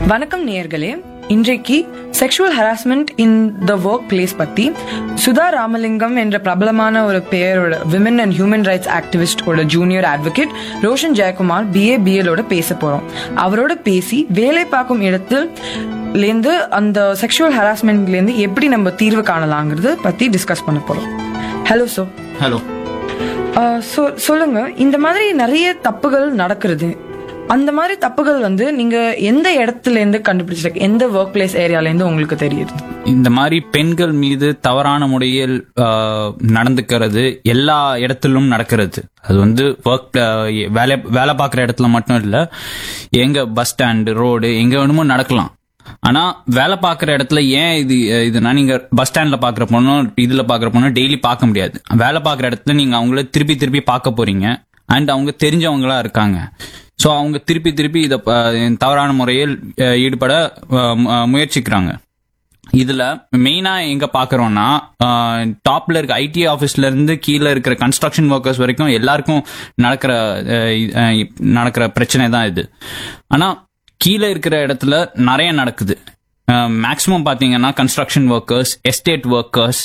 வணக்கம் நேயர்களே இன்றைக்கு sexual harassment in the workplace பத்தி சுதா ராமலிங்கம் என்ற பிரபலமான ஒரு பெயரோட விமன் அண்ட் ஹியூமன் ரைட்ஸ் ஆக்டிவிஸ்டோட junior advocate Roshan Jayakumar BA பிஎலோட பேச போறோம் அவரோட பேசி வேலை பார்க்கும் இடத்தில் லேந்து அந்த செக்ஷுவல் ஹராஸ்மெண்ட்ல இருந்து எப்படி நம்ம தீர்வு காணலாங்கிறது பத்தி டிஸ்கஸ் பண்ண போறோம் ஹலோ சோ ஹலோ சொல்லுங்க இந்த மாதிரி நிறைய தப்புகள் நடக்கிறது அந்த மாதிரி தப்புகள் வந்து நீங்க எந்த இடத்துல இருந்து கண்டுபிடிச்சிருக்கு எந்த ஒர்க் பிளேஸ் ஏரியால இருந்து உங்களுக்கு தெரியுது இந்த மாதிரி பெண்கள் மீது தவறான முறையில் ஆஹ், நடந்துக்கிறது எல்லா இடத்திலும் நடக்கிறது அது வந்து ஒர்க் வேலை வேலை பார்க்குற இடத்துல மட்டும் இல்ல எங்க பஸ் ஸ்டாண்டு ரோடு எங்க வேணுமோ நடக்கலாம் ஆனா வேலை பார்க்குற இடத்துல ஏன் இது இதுனா நீங்க பஸ் ஸ்டாண்ட்ல பாக்குற பொண்ணும் இதுல பாக்குற பொண்ணும் டெய்லி பார்க்க முடியாது வேலை பார்க்குற இடத்துல நீங்க அவங்கள திருப்பி திருப்பி பார்க்க போறீங்க அண்ட் அவங்க தெரிஞ்சவங்களா இருக்காங்க ஸோ அவங்க திருப்பி திருப்பி இதை தவறான முறையில் அஹ், ஈடுபட அஹ், மு- அஹ், முயற்சிக்கிறாங்க இதுல மெயினா எங்க பாக்குறோம்னா டாப்ல இருக்க ஐடி ஆபீஸ்ல இருந்து கீழே இருக்கிற கன்ஸ்ட்ரக்ஷன் ஒர்க்கர்ஸ் வரைக்கும் எல்லாருக்கும் நடக்கிற அஹ், இ- அஹ், நடக்கிற பிரச்சனை தான் இது ஆனா கீழே இருக்கிற இடத்துல நிறைய நடக்குது மேக்சிமம் பாத்தீங்கன்னா கன்ஸ்ட்ரக்ஷன் ஒர்க்கர்ஸ் எஸ்டேட் ஒர்க்கர்ஸ்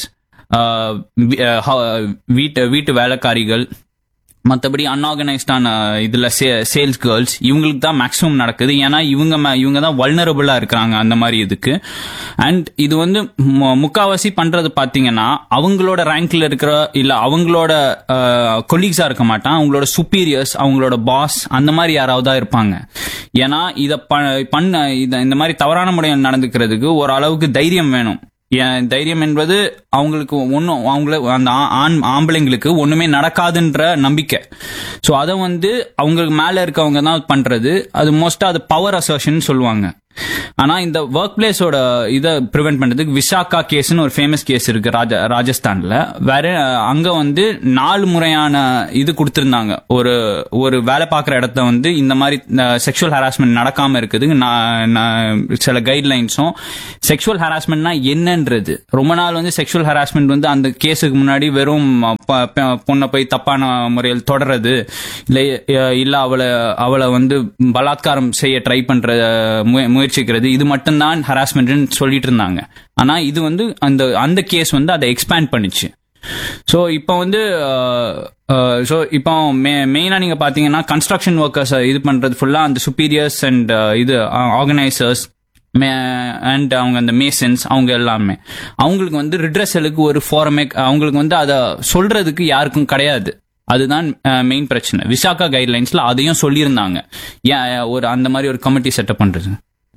வீட்டு வீட்டு வேலைக்காரிகள் மற்றபடி அன்ஆர்கனைஸ்டான இதுல சேல்ஸ் கேர்ள்ஸ் இவங்களுக்கு தான் மேக்ஸிமம் நடக்குது ஏன்னா இவங்க ம- இவங்க தான் வல்னரபுளா இருக்கிறாங்க அந்த மாதிரி இதுக்கு அண்ட் இது வந்து மு- முக்காவாசி பண்றது பாத்தீங்கன்னா அவங்களோட ரேங்க்ல இருக்கிற இல்ல அவங்களோட கொலீக்ஸா இருக்க மாட்டான் அவங்களோட சுப்பீரியர்ஸ் அவங்களோட பாஸ் அந்த மாதிரி யாராவது தான் இருப்பாங்க ஏன்னா இத ப- பண்ண இத இந்த மாதிரி தவறான முறையில் நடந்துக்கிறதுக்கு ஒரு அளவுக்கு தைரியம் வேணும் ஏன் தைரியம் என்பது அவங்களுக்கு ஒன்றும் அவங்கள அந்த ஆ- ஆண் ஆம்பளைங்களுக்கு ஒண்ணுமே நடக்காதுன்ற நம்பிக்கை ஸோ அதை வந்து அவங்களுக்கு மேல இருக்கவங்க தான் பண்றது அது மோஸ்டா அது பவர் அசர்ஷன் சொல்லுவாங்க ஆனா இந்த ஒர்க் பிளேஸோட இதை ப்ரிவென்ட் பண்றதுக்கு விசாகா கேஸ்னு ஒரு ஃபேமஸ் கேஸ் இருக்கு ராஜ ராஜஸ்தான்ல வேற அஹ், அங்க வந்து நாலு முறையான இது கொடுத்திருந்தாங்க ஒரு ஒரு வேலை பார்க்குற இடத்த வந்து இந்த மாதிரி செக்ஷுவல் ஹராஸ்மெண்ட் நடக்காம இருக்குதுக்கு நான் நான் சில கைட்லைன்ஸும் செக்ஷுவல் ஹராஸ்மெண்ட்னா என்னன்றது ரொம்ப நாள் வந்து செக்ஷுவல் ஹராஸ்மெண்ட் வந்து அந்த கேஸுக்கு முன்னாடி வெறும் ப- ப- பொண்ணை போய் தப்பான முறையில் தொடர்றது இல்லை அஹ், இல்ல அவளை அவளை வந்து பலாத்காரம் செய்ய ட்ரை பண்ற முய- முயற்சிக்கிறது இது மட்டும்தான் ஹராஸ்மெண்ட்னு சொல்லிட்டு இருந்தாங்க ஆனா இது வந்து அந்த அந்த கேஸ் வந்து அதை எக்ஸ்பேண்ட் பண்ணுச்சு ஸோ இப்போ வந்து ஸோ இப்போ மெயினாக நீங்கள் பார்த்தீங்கன்னா கன்ஸ்ட்ரக்ஷன் ஒர்க்கர்ஸ் இது பண்ணுறது ஃபுல்லாக அந்த சுப்பீரியர்ஸ் அண்ட் இது ஆர்கனைசர்ஸ் அண்ட் அவங்க அந்த மேசன்ஸ் அவங்க எல்லாமே அவங்களுக்கு வந்து ரிட்ரஸலுக்கு ஒரு ஃபோரமே அவங்களுக்கு வந்து அதை சொல்றதுக்கு யாருக்கும் கிடையாது அதுதான் மெயின் பிரச்சனை விசாகா கைட்லைன்ஸ்ல அதையும் சொல்லியிருந்தாங்க ஏன் ஒரு அந்த மாதிரி ஒரு கமிட்டி செட்டப் பண்றது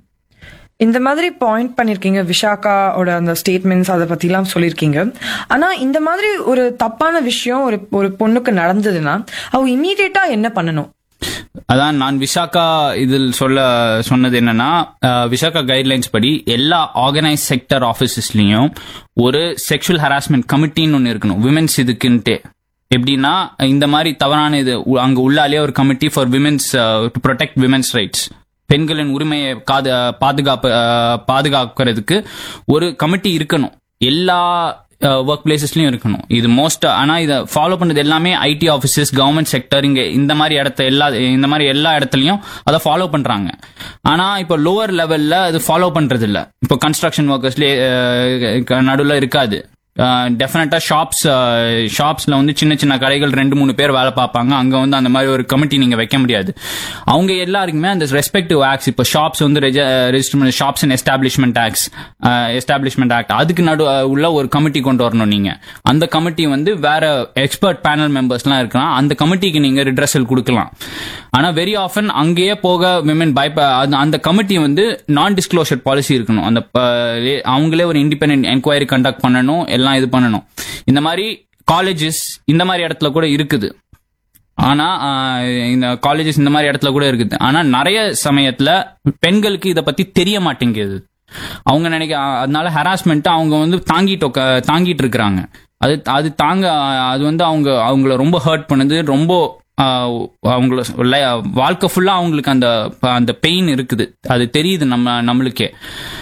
இந்த மாதிரி பாயிண்ட் பண்ணிருக்கீங்க விஷாக்காவோட அந்த ஸ்டேட்மெண்ட்ஸ் அதை பத்திலாம் சொல்லியிருக்கீங்க ஆனா இந்த மாதிரி ஒரு தப்பான விஷயம் ஒரு ஒரு பொண்ணுக்கு நடந்ததுன்னா அவ இம்மீடியட்டா என்ன பண்ணணும் அதான் நான் விசாகா இதில் சொல்ல சொன்னது என்னன்னா அஹ், விசாகா கைட்லைன்ஸ் படி எல்லா ஆர்கனைஸ் செக்டர் ஆஃபீஸஸ்லயும் ஒரு செக்ஷுவல் ஹராஸ்மெண்ட் கமிட்டின்னு ஒன்று இருக்கணும் விமென்ஸ் இதுக்குன்ட்டு எப்படின்னா இந்த மாதிரி தவறான இது உ- அங்க உள்ளாலே ஒரு committee for women's to protect women's rights பெண்களின் உரிமையை காது பாதுகாப்பு அஹ், பாதுகாக்கிறதுக்கு ஒரு கமிட்டி இருக்கணும் எல்லா ஒர்க் பிளேசஸ்லயும் இருக்கணும் இது மோஸ்ட் ஆனா இதை ஃபாலோ பண்ணது எல்லாமே ஐடி ஆஃபீஸஸ் கவர்மெண்ட் செக்டர் இங்க இந்த மாதிரி இடத்த எல்லா இந்த மாதிரி எல்லா இடத்துலயும் அதை ஃபாலோ பண்றாங்க ஆனா இப்போ லோவர் லெவல்ல அது ஃபாலோ பண்றது இல்ல இப்போ கன்ஸ்ட்ரக்ஷன் ஒர்க்கர்ஸ்லயே நடுவில் இருக்காது டெஃபினட்டா ஷாப்ஸ் ஷாப்ஸ்ல வந்து சின்ன சின்ன கடைகள் ரெண்டு மூணு பேர் வேலை பார்ப்பாங்க அங்க வந்து அந்த மாதிரி ஒரு கமிட்டி நீங்க வைக்க முடியாது அவங்க எல்லாருக்குமே அந்த ரெஸ்பெக்டிவ் ஆக்ட்ஸ் இப்போ ஷாப்ஸ் வந்து ரெஜிஸ்டர் பண்ண shops and establishment acts establishment act அதுக்கு நடு உள்ள ஒரு கமிட்டி கொண்டு வரணும் நீங்க அந்த கமிட்டி வந்து வேற எக்ஸ்பர்ட் பேனல் மெம்பர்ஸ்லாம் இருக்கலாம் அந்த கமிட்டிக்கு நீங்க ரிட்ரஸல் கொடுக்கலாம் ஆனா வெரி ஆஃபன் அங்கேயே போக விமன் பயப்ப அந்த- அந்த கமிட்டி வந்து நான் டிஸ்க்ளோஷர் பாலிசி இருக்கணும் அந்த ப- அவங்களே ஒரு இண்டிபெண்டன்ட் என்கொயரி கண்டக்ட் பண்ணணும் எல்லாம் இது பண்ணணும் இந்த மாதிரி காலேஜஸ் இந்த மாதிரி இடத்துல கூட இருக்குது ஆனா ஆஹ், இந்த காலேஜஸ் இந்த மாதிரி இடத்துல கூட இருக்குது ஆனா நிறைய சமயத்துல பெண்களுக்கு இத பத்தி தெரிய மாட்டேங்குது அவங்க நினைக்க அதனால ஹராஸ்மெண்ட் அவங்க வந்து தாங்கிட்டு உக்க- தாங்கிட்டு இருக்கிறாங்க அது அது தாங்க அது வந்து அவங்க அவங்கள ரொம்ப ஹர்ட் பண்ணுது ரொம்ப ஆஹ், அவங்கள லை- வாழ்க்கை ஃபுல்லா அவங்களுக்கு அந்த அந்த பெயின் இருக்குது அது தெரியுது நம்ம நம்மளுக்கே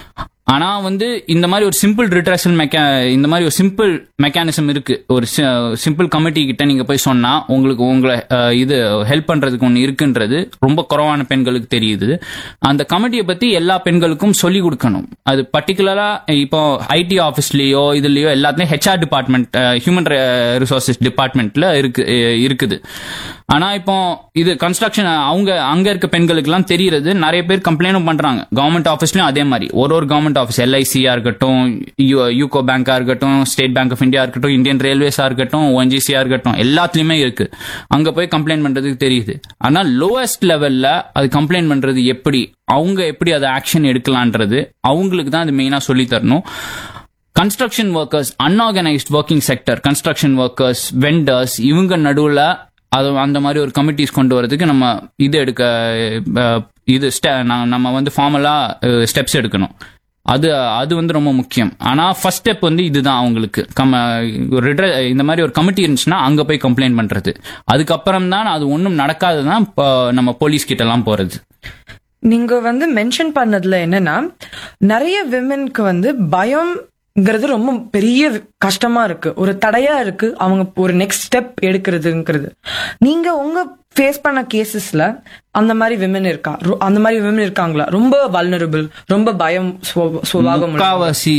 ஆனா வந்து இந்த மாதிரி ஒரு சிம்பிள் ரிட்ரஸல் மெக்கா இந்த மாதிரி ஒரு சிம்பிள் மெக்கானிசம் இருக்கு ஒரு சிம்பிள் கமிட்டி கிட்ட நீங்க போய் சொன்னா உங்களுக்கு உங்களை அஹ், இது ஹெல்ப் பண்றதுக்கு ஒன்று இருக்குன்றது ரொம்ப குறைவான பெண்களுக்கு தெரியுது அந்த கமிட்டியை பத்தி எல்லா பெண்களுக்கும் சொல்லி கொடுக்கணும் அது பர்டிகுலரா இப்போ ஐடி ஆஃபீஸ்லயோ இதுலயோ எல்லாத்துலயும் ஹெச்ஆர் டிபார்ட்மெண்ட் ஹியூமன் ரிசோர்சஸ் டிபார்ட்மெண்ட்ல இருக்கு அஹ், இருக்குது ஆனா இப்போ இது கன்ஸ்ட்ரக்ஷன் அவங்க அங்க இருக்க பெண்களுக்கு எல்லாம் தெரியறது நிறைய பேர் கம்ப்ளைண்டும் பண்றாங்க கவர்மெண்ட் ஆஃபீஸ்லயும் அதே மாதிரி ஒரு ஒரு கவர்மெண்ட் ஆஃபீஸ் எல்ஐசியா இருக்கட்டும் யூகோ பேங்கா இருக்கட்டும் ஸ்டேட் பேங்க் ஆஃப் இந்தியா இருக்கட்டும் இந்தியன் ரயில்வேஸா இருக்கட்டும் ஓஎன்ஜிசியா இருக்கட்டும் எல்லாத்துலயுமே இருக்கு அங்க போய் கம்ப்ளைண்ட் பண்றதுக்கு தெரியுது ஆனா லோவஸ்ட் லெவல்ல அது கம்ப்ளைண்ட் பண்றது எப்படி அவங்க எப்படி அதை ஆக்ஷன் எடுக்கலான்றது அவங்களுக்கு தான் அது மெயினா சொல்லி தரணும் construction workers unorganised working sector construction workers vendors இவங்க நடுவில் அது அந்த மாதிரி ஒரு கமிட்டிஸ் கொண்டு வரதுக்கு நம்ம இது எடுக்க அஹ், இது ste- நா- நம்ம வந்து ஃபார்மலா ஸ்டெப்ஸ் எடுக்கணும் அது அது வந்து ரொம்ப முக்கியம் ஆனா ஃபர்ஸ்ட் ஸ்டெப் வந்து இதுதான் அவங்களுக்கு கம ஒரு redre- இந்த மாதிரி ஒரு கமிட்டி இருந்துச்சுன்னா அங்க போய் கம்ப்ளைண்ட் பண்றது அதுக்கப்புறம் தான் அது ஒன்றும் நடக்காதுதான் இப்போ நம்ம போலீஸ் கிட்ட எல்லாம் போறது நீங்க வந்து மென்ஷன் பண்ணதுல என்னன்னா நிறைய விமென்க்கு வந்து பயம்ங்கிறது ரொம்ப பெரிய கஷ்டமா இருக்கு ஒரு தடையா இருக்கு அவங்க ஒரு நெக்ஸ்ட் ஸ்டெப் எடுக்கிறதுங்கிறது நீங்க உங்க ஃபேஸ் பண்ண கேசஸ்ல அந்த மாதிரி விமன் இருக்கா ரொ- அந்த மாதிரி விமன் இருக்காங்களா ரொம்ப வல்னரபிள் ரொம்ப பயம் சுவ- சுபாவம் உள்ள- முக்காவாசி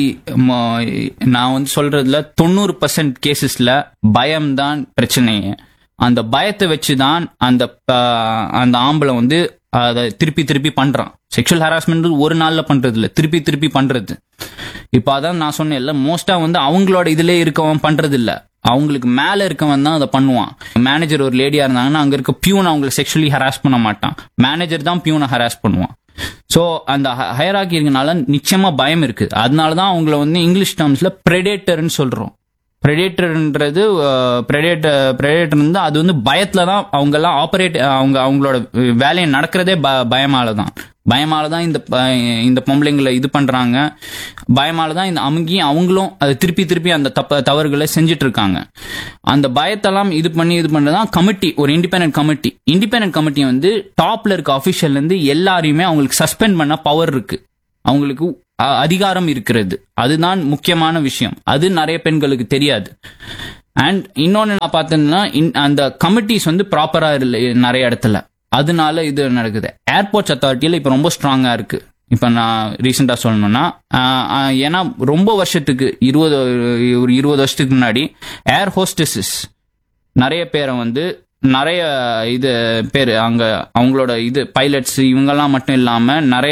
ம- நான் வந்து சொல்றதுல தொண்ணூறு பர்சன்ட் கேசஸ்ல பயம் தான் பிரச்சனையே அந்த பயத்தை வச்சுதான் அந்த ப- அந்த ஆம்பளை வந்து அதை திருப்பி திருப்பி பண்றான் செக்ஷுவல் ஹராஸ்மெண்ட் ஒரு நாள்ல பண்றது இல்ல திருப்பி திருப்பி பண்றது இப்போ அதான் நான் சொன்னேன்ல மோஸ்டா வந்து அவங்களோட இதுல இருக்கவன் பண்றது இல்ல அவங்களுக்கு மேல இருக்கவன் தான் அதை பண்ணுவான் மேனேஜர் ஒரு லேடியா இருந்தாங்கன்னா அங்க இருக்க பியூன் அவங்களை செக்ஷுவலி ஹராஸ் பண்ண மாட்டான் மேனேஜர் தான் பியூனை ஹராஸ் பண்ணுவான் சோ அந்த ஹயராக்கி இருக்கனால நிச்சயமா பயம் இருக்கு அதனால தான் அவங்கள வந்து இங்கிலீஷ் டேர்ம்ஸ்ல ப்ரெடேட்டர்னு சொல்றோம் ப்ரெடேட்டர்ன்றது ப்ரெடேட்டர் ப்ரெடேட்டர் வந்து அது வந்து பயத்துல தான் அவங்க எல்லாம் ஆப்ரேட் அவங்க அவங்களோட வேலையை நடக்கிறதே ப- பயமால தான் பயமால தான் இந்த ப- இந்த பொம்பளைங்களை இது பண்றாங்க பயமால தான் இந்த அமுங்கி அவங்களும் அதை திருப்பி திருப்பி அந்த தப்ப தவறுகளை செஞ்சுட்டு இருக்காங்க அந்த பயத்தெல்லாம் இது பண்ணி இது பண்றதுதான் கமிட்டி ஒரு இண்டிபெண்டன்ட் கமிட்டி இண்டிபெண்டன்ட் கமிட்டி வந்து டாப்ல இருக்க அபிஷியல்ல இருந்து எல்லாரையுமே அவங்களுக்கு சஸ்பெண்ட் பண்ண பவர் இருக்கு அவங்களுக்கு அ- அதிகாரம் இருக்கிறது அதுதான் முக்கியமான விஷயம் அது நிறைய பெண்களுக்கு தெரியாது அண்ட் இன்னொன்னு நான் பார்த்தேன்னா இன்- அந்த கமிட்டிஸ் வந்து ப்ராப்பரா இல்லை நிறைய இடத்துல அதனால இது நடக்குது ஏர்போர்ட்ஸ் அத்தாரிட்டியில இப்ப ரொம்ப ஸ்ட்ராங்கா இருக்கு இப்ப நான் ரீசெண்டா சொல்லணும்னா ஆஹ், ஆஹ், ஏன்னா ரொம்ப வருஷத்துக்கு இருபது ஒரு இருபது வருஷத்துக்கு முன்னாடி ஏர் ஹோஸ்டஸஸ் நிறைய பேரை வந்து நிறைய இது பேர் அங்க அவங்களோட இது பைலட்ஸ் இவங்கெல்லாம் மட்டும் இல்லாம நிறைய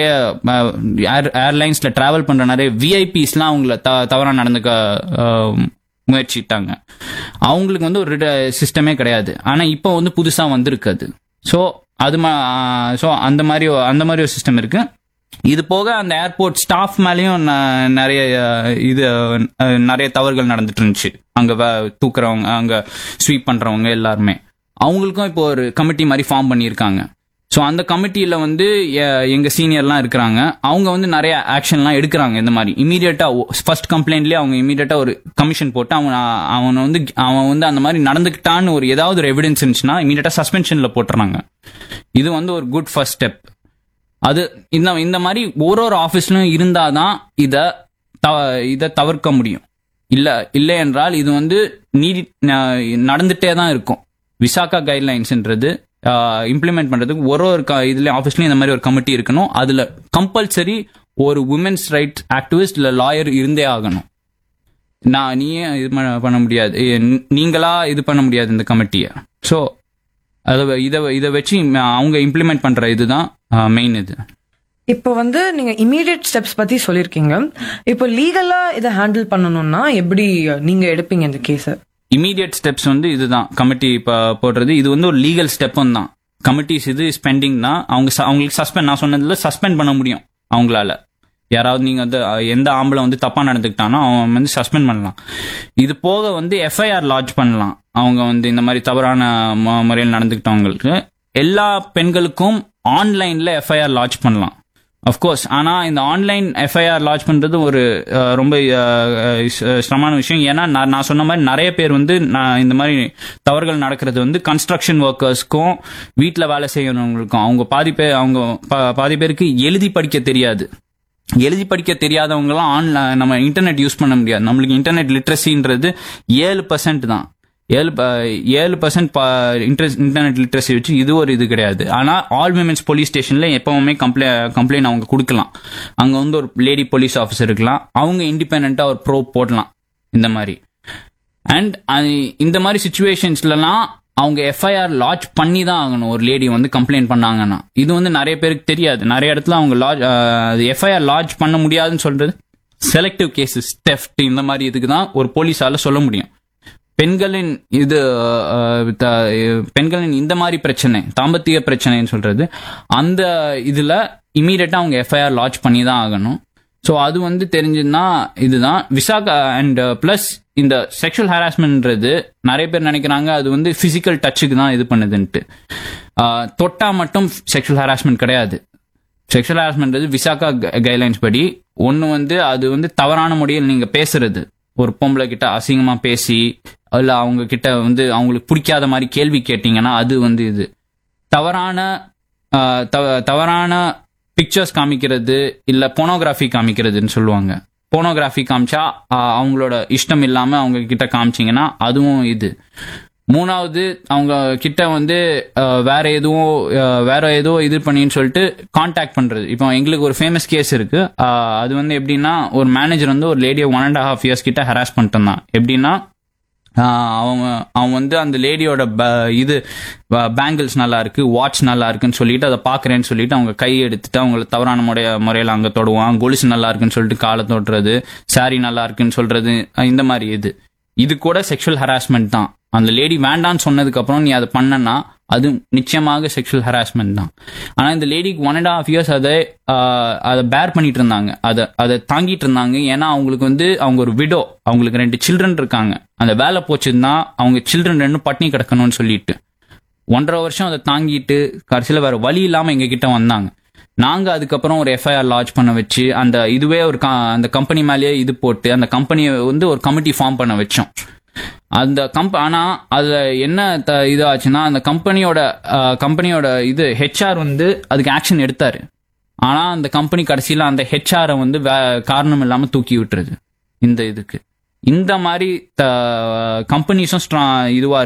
ஏர் ஏர்லைன்ஸ்ல டிராவல் பண்ற நிறைய விஐபிஸ்லாம் அவங்கள த தவறா நடந்துக்க அஹ், முயற்சிட்டாங்க அவங்களுக்கு வந்து ஒரு சிஸ்டமே கிடையாது ஆனா இப்போ வந்து புதுசா வந்திருக்கு அது ஸோ அது ஸோ அந்த மாதிரி அந்த மாதிரி ஒரு சிஸ்டம் இருக்கு இது போக அந்த ஏர்போர்ட் ஸ்டாஃப் மேலேயும் ந- நிறைய அஹ், இது அஹ், நிறைய தவறுகள் நடந்துட்டு இருந்துச்சு அங்க வே- தூக்குறவங்க அங்க ஸ்வீப் பண்றவங்க எல்லாருமே அவங்களுக்கும் இப்போ ஒரு கமிட்டி மாதிரி ஃபார்ம் பண்ணியிருக்காங்க ஸோ அந்த கமிட்டியில வந்து எ- எங்க சீனியர்லாம் இருக்கிறாங்க அவங்க வந்து நிறைய ஆக்ஷன்லாம் எடுக்கிறாங்க இந்த மாதிரி இமீடியட்டா ஃபர்ஸ்ட் கம்ப்ளைண்ட்லயே அவங்க இமீடியட்டா ஒரு கமிஷன் போட்டு அவன் அவனை வந்து அவன் வந்து அந்த மாதிரி நடந்துக்கிட்டான்னு ஒரு ஏதாவது ஒரு எவிடன்ஸ் இருந்துச்சுன்னா இமீடியட்டா சஸ்பென்ஷன்ல போட்டுறாங்க இது வந்து ஒரு குட் ஃபர்ஸ்ட் ஸ்டெப் அது இந்த இந்த மாதிரி ஒரு ஒரு ஆஃபீஸ்லயும் இருந்தாதான் இத த- இத தவிர்க்க முடியும் இல்ல இல்லை என்றால் இது வந்து நீடி ந- நடந்துட்டே தான் இருக்கும் விசாகா கைட்லைன்ஸ்ன்றது இம்ப்ளிமெண்ட் பண்றதுக்கு ஒரு ஒரு க- இதுல ஆஃபீஸ்லயும் இந்த மாதிரி ஒரு கமிட்டி இருக்கணும் அதுல கம்பல்சரி ஒரு உமன்ஸ் ரைட் ஆக்டிவிஸ்ட் இல்ல லாயர் இருந்தே ஆகணும் நான் நீயே இது பண்ண- பண்ண முடியாது ஏ, நீ- நீங்களா இது பண்ண முடியாது இந்த கமிட்டியை ஸோ அதை இதை இதை வச்சு அவங்க இம்ப்ளிமெண்ட் பண்ற இதுதான் மெயின் இது இப்போ வந்து நீங்க இமீடியட் ஸ்டெப்ஸ் பத்தி சொல்லிருக்கீங்க இப்போ லீகலா இதை ஹேண்டில் பண்ணணும்னா எப்படி நீங்க எடுப்பீங்க இந்த கேஸ இமீடியட் ஸ்டெப்ஸ் வந்து இதுதான் கமிட்டி இப்போ போடுறது இது வந்து ஒரு லீகல் ஸ்டெப்பும் தான் கமிட்டிஸ் இது ஸ்பெண்டிங்னா அவங்க ச- அவங்களுக்கு சஸ்பெண்ட் நான் சொன்னதுல சஸ்பெண்ட் பண்ண முடியும் அவங்களால யாராவது நீங்க வந்து அஹ், எந்த ஆம்பளை வந்து தப்பா நடந்துக்கிட்டானோ அவன் வந்து சஸ்பெண்ட் பண்ணலாம் இது போக வந்து எஃப்ஐஆர் லாட்ஜ் பண்ணலாம் அவங்க வந்து இந்த மாதிரி தவறான மு- முறையில் நடந்துக்கிட்டவங்களுக்கு எல்லா பெண்களுக்கும் ஆன்லைன்ல எஃப்ஐஆர் லாட்ஜ் பண்ணலாம் அஃப்கோர்ஸ் ஆனா இந்த ஆன்லைன் எஃப்ஐஆர் லாட்ச் பண்றது ஒரு அஹ், ரொம்ப அஹ், அஹ், ஸ்- சிரமமான விஷயம் ஏன்னா நான் நான் சொன்ன மாதிரி நிறைய பேர் வந்து நான் இந்த மாதிரி தவறுகள் நடக்கிறது வந்து கன்ஸ்ட்ரக்ஷன் ஒர்க்கர்ஸ்க்கும் வீட்டில் வேலை செய்யறவங்களுக்கும் அவங்க பாதி பேர் அவங்க பா- பாதி பேருக்கு எழுதி படிக்க தெரியாது எழுதி படிக்க தெரியாதவங்கலாம் ஆன்ல நம்ம இன்டர்நெட் யூஸ் பண்ண முடியாது நம்மளுக்கு இன்டர்நெட் லிட்ரஸின்றது ஏழு பர்சன்ட் தான் ஏழு ப- ஏழு பர்சன்ட் இன்டர்நெட் லிட்ரஸி வச்சு இது ஒரு இது கிடையாது ஆனா ஆல் விமென்ஸ் போலீஸ் ஸ்டேஷன்ல எப்பவுமே கம்ப்ளை கம்ப்ளைண்ட் அவங்க கொடுக்கலாம் அங்க வந்து ஒரு லேடி போலீஸ் ஆஃபீஸர் இருக்கலாம் அவங்க இண்டிபெண்டா ஒரு ப்ரோ போடலாம் இந்த மாதிரி அண்ட் இந்த மாதிரி சுச்சுவேஷன்ஸ்லாம் அவங்க எஃப்ஐஆர் லாட்ச் பண்ணி தான் ஆகணும் ஒரு லேடி வந்து கம்ப்ளைண்ட் பண்ணாங்கன்னா இது வந்து நிறைய பேருக்கு தெரியாது நிறைய இடத்துல அவங்க லாட்ச் எஃப்ஐஆர் லாட்ச் பண்ண முடியாதுன்னு சொல்றது செலக்டிவ் கேசஸ் தெஃப்ட் இந்த மாதிரி இதுக்கு தான் ஒரு போலீஸால சொல்ல முடியும் பெண்களின் இது அஹ், த- பெண்களின் இந்த மாதிரி பிரச்சனை தாம்பத்திய பிரச்சனைன்னு சொல்றது அந்த இதுல இமீடியட்டா அவங்க எஃப்ஐஆர் லாட்ச் பண்ணி தான் ஆகணும் ஸோ அது வந்து தெரிஞ்சுன்னா இதுதான் விசாகா அண்ட் ப்ளஸ் இந்த செக்ஷுவல் ஹராஸ்மெண்ட்ன்றது நிறைய பேர் நினைக்கிறாங்க அது வந்து பிசிக்கல் டச்சுக்கு தான் இது பண்ணுதுன்ட்டு ஆஹ், தொட்டா மட்டும் செக்ஷுவல் ஹராஸ்மெண்ட் கிடையாது செக்ஷுவல் ஹராஸ்மெண்ட் விசாகா கைட்லைன்ஸ் படி ஒன்று வந்து அது வந்து தவறான முறையில் நீங்கள் பேசுறது ஒரு பொம்பளை கிட்ட அசிங்கமா பேசி இல்ல அவங்க கிட்ட வந்து அவங்களுக்கு பிடிக்காத மாதிரி கேள்வி கேட்டீங்கன்னா அது வந்து இது தவறான ஆஹ், தவ- தவறான பிக்சர்ஸ் காமிக்கிறது இல்ல போனோகிராஃபி காமிக்கிறதுன்னு சொல்லுவாங்க போனோகிராஃபி காமிச்சா ஆஹ், அவங்களோட இஷ்டம் இல்லாம அவங்க கிட்ட காமிச்சீங்கன்னா அதுவும் இது மூணாவது அவங்க கிட்ட வந்து ஆஹ், வேற எதுவும் ஆஹ், வேற ஏதோ இது பண்ணின்னு சொல்லிட்டு காண்டாக்ட் பண்றது இப்போ எங்களுக்கு ஒரு ஃபேமஸ் கேஸ் இருக்கு ஆஹ், அது வந்து எப்படின்னா ஒரு மேனேஜர் வந்து ஒரு லேடியை ஒன் அண்ட் ஹாஃப் இயர்ஸ் கிட்ட ஹராஸ் பண்ணிட்டு இருந்தான் எப்படின்னா ஆஹ் அவன் அவன் வந்து அந்த லேடியோட இது பேங்கிள்ஸ் நல்லா இருக்கு வாட்ச் நல்லா இருக்குன்னு சொல்லிட்டு அதை பாக்குறேன்னு சொல்லிட்டு அவங்க கை எடுத்துட்டு அவங்கள தவறான முறைய முறையில அங்க தொடுவான் கொலுசு நல்லா இருக்குன்னு சொல்லிட்டு காலை தொடுறது சாரி நல்லா இருக்குன்னு சொல்றது அஹ் இந்த மாதிரி இது இது கூட செக்ஷுவல் ஹராஸ்மெண்ட் தான் அந்த லேடி வேண்டான்னு சொன்னதுக்கு அப்புறம் நீ அதை பண்ணனா அது நிச்சயமாக செக்ஷுவல் ஹராஸ்மெண்ட் தான் ஆனா இந்த லேடிக்கு ஒன் அண்ட் ஹாஃப் இயர்ஸ் அதை ஆஹ், அதை பேர் பண்ணிட்டு இருந்தாங்க அதை அதை தாங்கிட்டு இருந்தாங்க ஏன்னா அவங்களுக்கு வந்து அவங்க ஒரு விடோ அவங்களுக்கு ரெண்டு சில்ட்ரன் இருக்காங்க அந்த வேலை போச்சுன்னா அவங்க சில்ட்ரன் ரெண்டும் பட்னி கிடக்கணும்னு சொல்லிட்டு ஒன்றரை வருஷம் அதை தாங்கிட்டு கடைசியில் வேற வழி இல்லாம எங்க கிட்ட வந்தாங்க நாங்க அதுக்கப்புறம் ஒரு எஃப்ஐஆர் லான்ச் பண்ண வச்சு அந்த இதுவே ஒரு க- அந்த கம்பெனி மேலேயே இது போட்டு அந்த கம்பெனியை வந்து ஒரு கமிட்டி ஃபார்ம் பண்ண வச்சோம் அந்த கம்ப ஆனா அதுல என்ன த- இது ஆச்சுன்னா அந்த கம்பெனியோட கம்பெனியோட இது ஹெச்ஆர் வந்து அதுக்கு ஆக்ஷன் எடுத்தாரு ஆனா அந்த கம்பெனி கடைசியில அந்த ஹெச்ஆரை வந்து வே- காரணம் இல்லாம தூக்கி விட்டுருது இந்த இதுக்கு இந்த மாதிரி கம்பெனிஸும் இதுவா